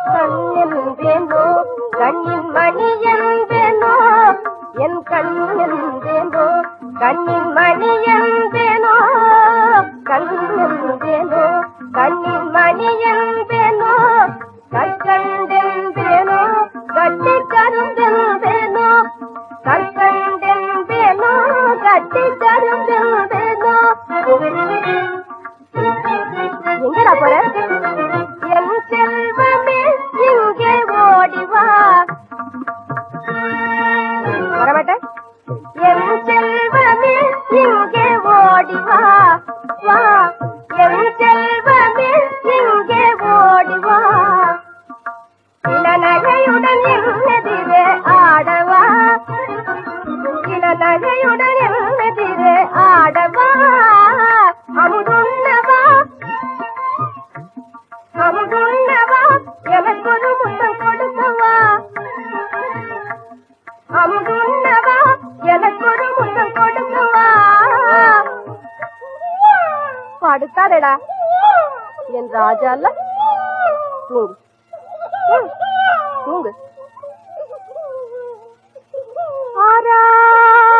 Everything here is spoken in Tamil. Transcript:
கண் என்பேனோ கண்ணின் மணி என்பேனோ என் கண் என்பேனோ கண்ணின் மணி என்பேனோ கண் என்பேனோ கண்ணின் மணி என்பேனோ கற்கண்டென்பேனோ கட்டி கருந்தென்பேனோ கற்கண்டென்பேனோ கட்டி கருந்தென்பேனோ எங்கடா போற என் செல்வமே இங்கே ஓடி வா வரமாட்டேன் என் செல்வமே இங்கே ஓடி வா வா என் செல்வமே இங்கே ஓடி வா இளநகையுடன் என்னெதிரே ஆடவா இளநகையுடன் என்னெதிரே ஆடவா அமுதுண்ணவா அமுதுண்ணவா எனக்கொரு முத்தம் கொடுக்கவா அமுதுண்ணவா எனக்கொரு முத்தம் கொடுக்கவா படுத்தாதடா என் ராஜா அல்ல தூங்கு ம், தூங்கு ஆரா